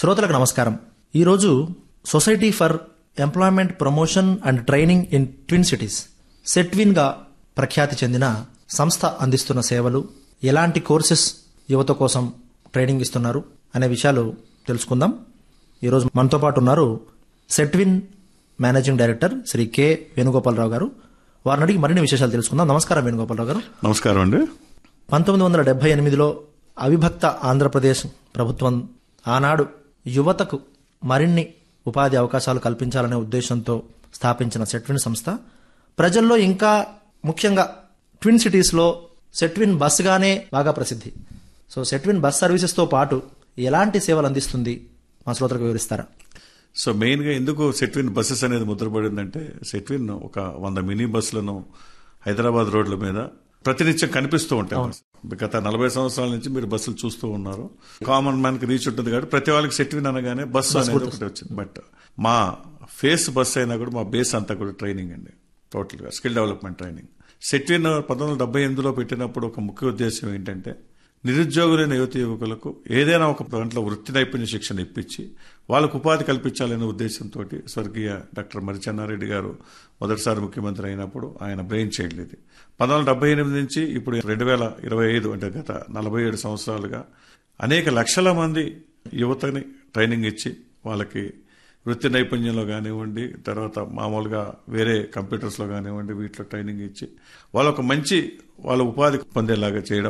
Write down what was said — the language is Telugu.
శ్రోతలకు నమస్కారం ఈరోజు society for employment promotion and training in twin cities సెట్విన్గా ప్రఖ్యాతి చెందిన సంస్థ అందిస్తున్న సేవలు ఎలాంటి కోర్సెస్ యువత కోసం ట్రైనింగ్ ఇస్తున్నారు అనే విషయాలు తెలుసుకుందాం ఈరోజు మనతో పాటు ఉన్నారు SETWIN managing director Shri K Venugopalarao garu వారిని అడిగి మరిన్ని విశేషాలు తెలుసుకుందాం నమస్కారం వేణుగోపాలరావు గారు నమస్కారం అండి పంతొమ్మిది వందల డెబ్బై ఎనిమిదిలో అవిభక్త ఆంధ్రప్రదేశ్ ప్రభుత్వం ఆనాడు యువతకు మరిన్ని ఉపాధి అవకాశాలు కల్పించాలనే ఉద్దేశంతో స్థాపించిన సెట్విన్ సంస్థ ప్రజల్లో ఇంకా ముఖ్యంగా ట్విన్ సిటీస్లో సెట్విన్ బస్గానే బాగా ప్రసిద్ధి సో సెట్విన్ బస్ సర్వీసెస్తో పాటు ఎలాంటి సేవలు అందిస్తుంది మా శ్రోతలకు వివరిస్తారా సో మెయిన్ గా ఎందుకు సెట్విన్ బస్సెస్ అనేది ముద్రపడిందంటే సెట్విన్ ఒక వంద మినీ బస్సులను హైదరాబాద్ రోడ్ల మీద ప్రతినిత్యం కనిపిస్తూ ఉంటాయి గత నలభై సంవత్సరాల నుంచి మీరు బస్సులు చూస్తూ ఉన్నారు కామన్ మ్యాన్ కి రీచ్ ఉంటుంది కాబట్టి ప్రతి వాళ్ళకి సెట్విన్ అనగానే బస్సు అనేది ఒకటి వచ్చింది బట్ మా ఫేస్ బస్ అయినా కూడా మా బేస్ అంతా కూడా ట్రైనింగ్ అండి టోటల్ గా స్కిల్ డెవలప్మెంట్ ట్రైనింగ్ సెట్విన్ పంతొమ్మిది వందల డెబ్బై ఎనిమిదిలో పెట్టినప్పుడు ఒక ముఖ్య ఉద్దేశం ఏంటంటే నిరుద్యోగులైన యువతి యువకులకు ఏదైనా ఒక దాంట్లో వృత్తి నైపుణ్య శిక్షణ ఇప్పించి వాళ్ళకు ఉపాధి కల్పించాలనే ఉద్దేశంతో స్వర్గీయ డాక్టర్ మరిచెన్నారెడ్డి గారు మొదటిసారి ముఖ్యమంత్రి అయినప్పుడు ఆయన బ్రెయిన్ చైల్డ్ ఇది పంతొమ్మిది వందల డెబ్బై ఎనిమిది నుంచి ఇప్పుడు రెండు వేల ఇరవై ఐదు అంటే గత నలభై ఏడు సంవత్సరాలుగా అనేక లక్షల మంది యువతని ట్రైనింగ్ ఇచ్చి వాళ్ళకి వృత్తి నైపుణ్యంలో కానివ్వండి తర్వాత మామూలుగా వేరే కంప్యూటర్స్లో కానివ్వండి వీటిలో ట్రైనింగ్ ఇచ్చి వాళ్ళ ఒక మంచి వాళ్ళ ఉపాధి పొందేలాగా చేయడం